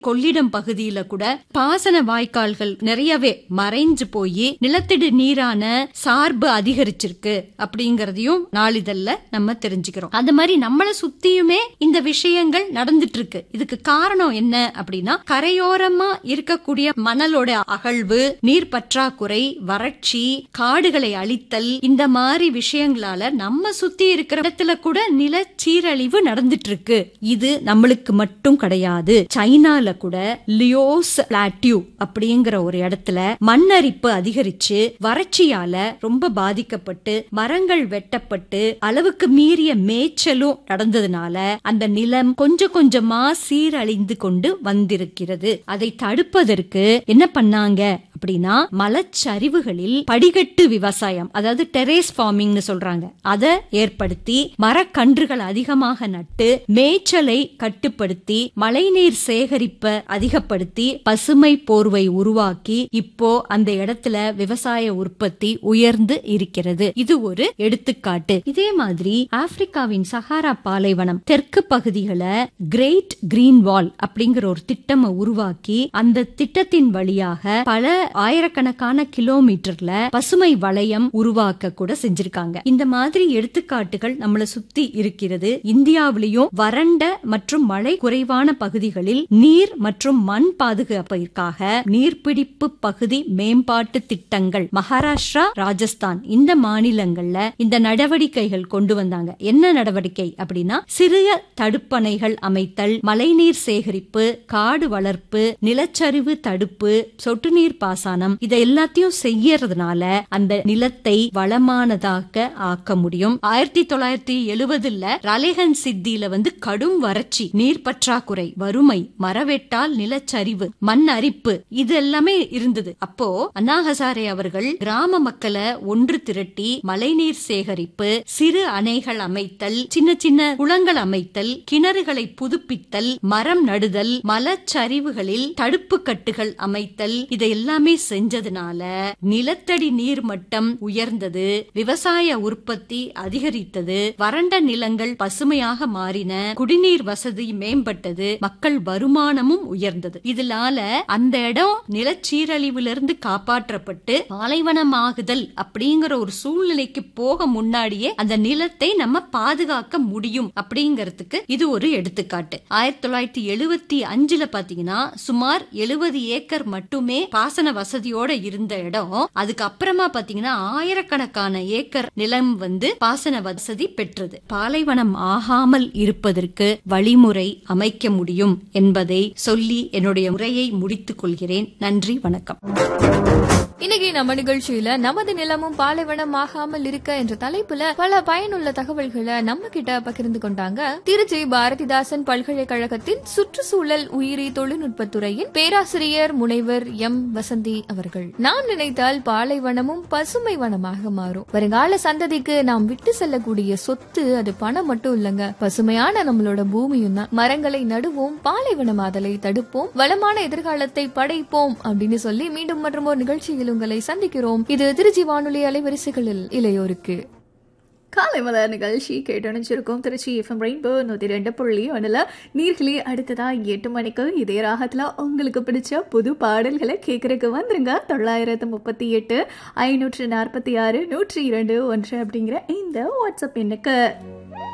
கொள்ளிடம் பகுதியில கூட பாசன வாய்க்கால்கள் நிறையவே மறைஞ்சு போய் நிலத்தடி நீரான சார்பு அதிகரிச்சிருக்கு அப்படிங்கறதையும் நாளிதழ்ல நம்ம தெரிஞ்சுக்கிறோம் அந்த மாதிரி நம்மளை சுத்தியுமே இந்த விஷயங்கள் நடந்துட்டு இருக்கு இதுக்கு காரணம் என்ன அப்படின்னா கரையோரமா இருக்கக்கூடிய மணலோட அகழ்வு நீர் பற்றாக்குறை வறட்சி காடுகளை அழித்தல் இந்த மாதிரி விஷயங்களால நம்ம சுத்தி இருக்கிற இடத்துல கூட நில சீரழிவு நடந்துட்டு இருக்கு இது நம்மளுக்கு மட்டும் கிடையாது சைனால கூட லியோஸ் பிளாட்டியூ அப்படிங்கிற ஒரு இடத்துல மண்ணரிப்பு அதிகரிச்சு வறட்சியால ரொம்ப பாதிக்கப்பட்டு மரங்கள் வெட்டப்பட்டு அளவுக்கு மீறிய மேய்ச்சலும் நடந்ததுனால அந்த நிலம் கொஞ்சம் கொஞ்சமா சீரழிந்து கொண்டு வந்திருக்கிறது அதை தடுப்பதற்கு என்ன பண்ணாங்க அப்படின்னா மலச்சரிவுகளில் படிகட்டு விவசாயம் அதாவது டெரேஸ் ஃபார்மிங்னு சொல்றாங்க அதை ஏற்படுத்தி மரக்கன்றுகள் அதிகமாக நட்டு மேய்ச்சலை கட்டுப்படுத்தி மழைநீர் சேகரிப்பை அதிகப்படுத்தி பசுமை போர்வை உருவாக்கி இப்போ அந்த இடத்துல விவசாய உற்பத்தி உயர்ந்து இருக்கிறது இது ஒரு எடுத்துக்காட்டு இதே மாதிரி ஆப்பிரிக்காவின் சஹாரா பாலைவனம் தெற்கு பகுதிகளை கிரேட் கிரீன் வால் அப்படிங்கிற ஒரு திட்டம் உருவாக்கி அந்த திட்டத்தின் வழியாக பல ஆயிரக்கணக்கான கிலோமீட்டர்ல பசுமை வளையம் உருவாக்க கூட செஞ்சிருக்காங்க இந்த மாதிரி எடுத்துக்காட்டுகள் நம்மள சுத்தி இருக்கிறது இந்தியாவிலையும் வறண்ட மற்றும் மழை குறைவான பகுதிகளில் நீர் மற்றும் மண் பாதுகாப்பிற்காக நீர்பிடிப்பு பகுதி மேம்பாட்டு திட்டங்கள் மகாராஷ்டிரா ராஜஸ்தான் இந்த மாநிலங்கள்ல இந்த நடவடிக்கைகள் கொண்டு வந்தாங்க என்ன நடவடிக்கை அப்படின்னா சிறிய தடுப்பணைகள் அமைத்தல் மழைநீர் சேகரிப்பு காடு வளர்ப்பு நிலச்சரிவு தடுப்பு சொட்டு நீர் பாசனம் இதை எல்லாத்தையும் செய்யறதுனால அந்த நிலத்தை வளமானதாக ஆக்க முடியும் ஆயிரத்தி தொள்ளாயிரத்தி எழுபதுல ரலேகன் சித்தியில வந்து கடும் வறட்சி நீர் பற்றாக்குறை வறுமை மரவெட்டால் நிலச்சரிவு மண் அரிப்பு இது எல்லாமே இருந்தது அப்போ அண்ணா ஹசாரே அவர்கள் கிராம மக்களை ஒன்று திரட்டி மழைநீர் சேகரிப்பு சிறு அணைகள் அமைத்தல் சின்ன சின்ன குளங்கள் அமைத்தல் கிணறுகளை புதுப்பித்தல் மரம் நடுதல் மலச்சரிவுகளில் தடுப்பு கட்டுகள் அமைத்தல் இதை எல்லாமே செஞ்சதுனால நிலத்தடி நீர் மட்டம் உயர்ந்தது விவசாய உற்பத்தி அதிகரித்தது வறண்ட நிலங்கள் பசுமையாக மாறின குடிநீர் வசதி மேம்பட்டது மக்கள் வருமானமும் உயர்ந்தது இதனால அந்த இடம் நிலச்சீரழிவிலிருந்து காப்பாற்றப்பட்டு பாலைவனமாகுதல் அப்படிங்கிற ஒரு சூழ்நிலைக்கு போக முன்னாடியே அந்த நிலத்தை நம்ம பாதுகாக்க முடியும் அப்படிங்கறதுக்கு இது ஒரு எடுத்துக்காட்டு ஆயிரத்தி தொள்ளாயிரத்தி எழுபத்தி அஞ்சுல பாத்தீங்கன்னா சுமார் எழுபது ஏக்கர் மட்டுமே பாசன வசதியோட இருந்த இடம் அதுக்கு அப்புறமா பாத்தீங்கன்னா ஆயிரக்கணக்கான ஏக்கர் நிலம் வந்து பாசன வசதி பெற்றது பாலைவனம் ஆகாமல் இருப்பதற்கு வழிமுறை அமைக்க முடியும் என்பதை சொல்லி என்னுடைய உரையை முடித்துக் கொள்கிறேன் நன்றி வணக்கம் இன்னைக்கு நம்ம நிகழ்ச்சியில நமது நிலமும் பாலைவனம் ஆகாமல் இருக்க என்ற தலைப்புல பல பயனுள்ள தகவல்களை நம்ம கிட்ட பகிர்ந்து கொண்டாங்க திருச்சி பாரதிதாசன் பல்கலைக்கழகத்தின் சுற்றுச்சூழல் உயிரி தொழில்நுட்பத்துறையின் பேராசிரியர் முனைவர் எம் வசந்தி அவர்கள் நாம் நினைத்தால் பாலைவனமும் பசுமை வனமாக மாறும் வருங்கால சந்ததிக்கு நாம் விட்டு செல்லக்கூடிய சொத்து அது பணம் மட்டும் இல்லங்க பசுமையான நம்மளோட பூமியும் தான் மரங்களை நடுவோம் பாலைவனமாதலை தடுப்போம் வளமான எதிர்காலத்தை படைப்போம் அப்படின்னு சொல்லி மீண்டும் மற்றும் ஒரு நிகழ்ச்சியில் உங்களை சந்திக்கிறோம் இது திருச்சி வானொலி அலைவரிசைகளில் இளையோருக்கு காலை மலர் நிகழ்ச்சி கேட்டணிச்சிருக்கோம் திருச்சி எஃப்எம் ரெயின்போ நூற்றி ரெண்டு புள்ளி ஒன்றில் நீர்களே அடுத்ததா எட்டு மணிக்கு இதே ராகத்தில் உங்களுக்கு பிடிச்ச புது பாடல்களை கேட்கறதுக்கு வந்துருங்க தொள்ளாயிரத்து முப்பத்தி எட்டு ஐநூற்று நாற்பத்தி ஆறு நூற்றி இரண்டு ஒன்று அப்படிங்கிற இந்த வாட்ஸ்அப் எண்ணுக்கு